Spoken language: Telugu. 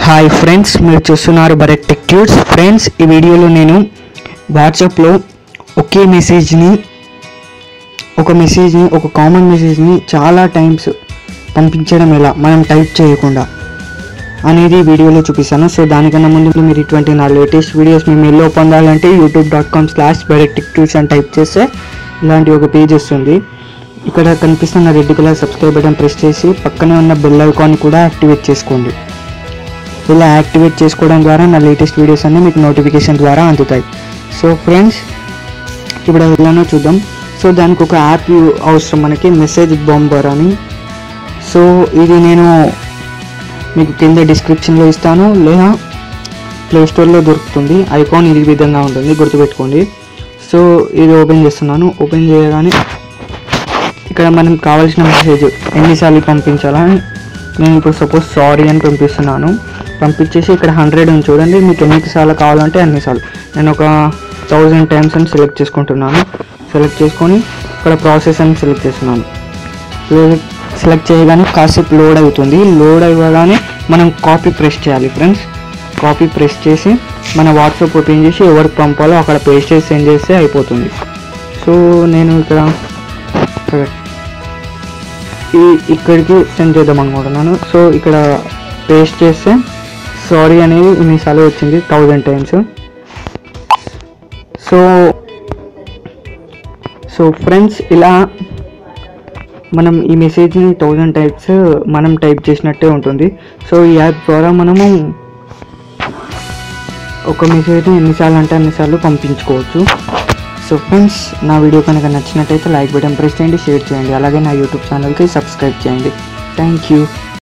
హాయ్ ఫ్రెండ్స్ మీరు చూస్తున్నారు భరత్ టెక్ ట్యూట్స్ ఫ్రెండ్స్ ఈ వీడియోలో నేను వాట్సాప్లో ఒకే మెసేజ్ని ఒక మెసేజ్ని ఒక కామన్ మెసేజ్ని చాలా టైమ్స్ పంపించడం ఎలా మనం టైప్ చేయకుండా అనేది ఈ వీడియోలో చూపిస్తాను సో దానికన్నా ముందు మీరు ఇటువంటి నా లేటెస్ట్ వీడియోస్ మీ మెయిల్లో పొందాలంటే YouTube dot com slash Bharath tech tuts అని టైప్ చేస్తే ఇలాంటి ఒక పేజ్ వస్తుంది ఇక్కడ కనిపిస్తున్న red colour subscribe button press చేసి పక్కనే ఉన్న బెల్ ఐకాన్ కూడా యాక్టివేట్ చేసుకోండి ఇలా యాక్టివేట్ చేసుకోవడం ద్వారా నా లేటెస్ట్ వీడియోస్ అన్నీ మీకు నోటిఫికేషన్ ద్వారా అందుతాయి సో ఫ్రెండ్స్ ఇప్పుడు అది ఎలానో చూద్దాం సో దానికి ఒక యాప్ అవసరం మనకి మెసేజ్ బాంబర్ అని సో ఇది నేను మీకు కింద డిస్క్రిప్షన్లో ఇస్తాను లేదా ప్లే స్టోర్లో దొరుకుతుంది ఐకాన్ ఇది విధంగా ఉంటుంది గుర్తుపెట్టుకోండి సో ఇది ఓపెన్ చేస్తున్నాను ఓపెన్ చేయగానే ఇక్కడ మనం కావాల్సిన మెసేజ్ ఎన్నిసార్లు పంపించాలని నేను ఇప్పుడు సపోజ్ సారీ అని పంపిస్తున్నాను పంపించేసి ఇక్కడ హండ్రెడ్ అని చూడండి మీకు ఎన్నిసార్లు కావాలంటే అన్నిసార్లు నేను ఒక థౌజండ్ టైమ్స్ అని సెలెక్ట్ చేసుకుంటున్నాను సెలెక్ట్ చేసుకొని ఇక్కడ ప్రాసెస్ అని సెలెక్ట్ చేస్తున్నాను సెలెక్ట్ చేయగానే కాసేపు లోడ్ అవుతుంది లోడ్ అవ్వగానే మనం కాపీ ప్రెస్ చేయాలి ఫ్రెండ్స్ కాపీ ప్రెస్ చేసి మన వాట్సాప్ ఓపెన్ చేసి ఎవరికి పంపాలో అక్కడ పేస్ట్ చేసి సెండ్ చేస్తే అయిపోతుంది సో నేను ఇక్కడ ఇక్కడ ఈ ఇక్కడికి సెండ్ చేద్దాం అనుకుంటున్నాను సో ఇక్కడ పేస్ట్ చేస్తే సారీ అనేది ఇన్నిసార్లు వచ్చింది thousand times so so friends ఇలా మనం ఈ మెసేజ్ని థౌజండ్ టైప్స్ మనం టైప్ చేసినట్టే ఉంటుంది సో ఈ యాప్ ద్వారా మనము ఒక మెసేజ్ని ఎన్నిసార్లు అంటే అన్నిసార్లు పంపించుకోవచ్చు సో ఫ్రెండ్స్ నా వీడియో కనుక నచ్చినట్టయితే లైక్ బటన్ ప్రెస్ చేయండి షేర్ చేయండి అలాగే నా యూట్యూబ్ ఛానల్కి సబ్స్క్రైబ్ చేయండి థ్యాంక్ యూ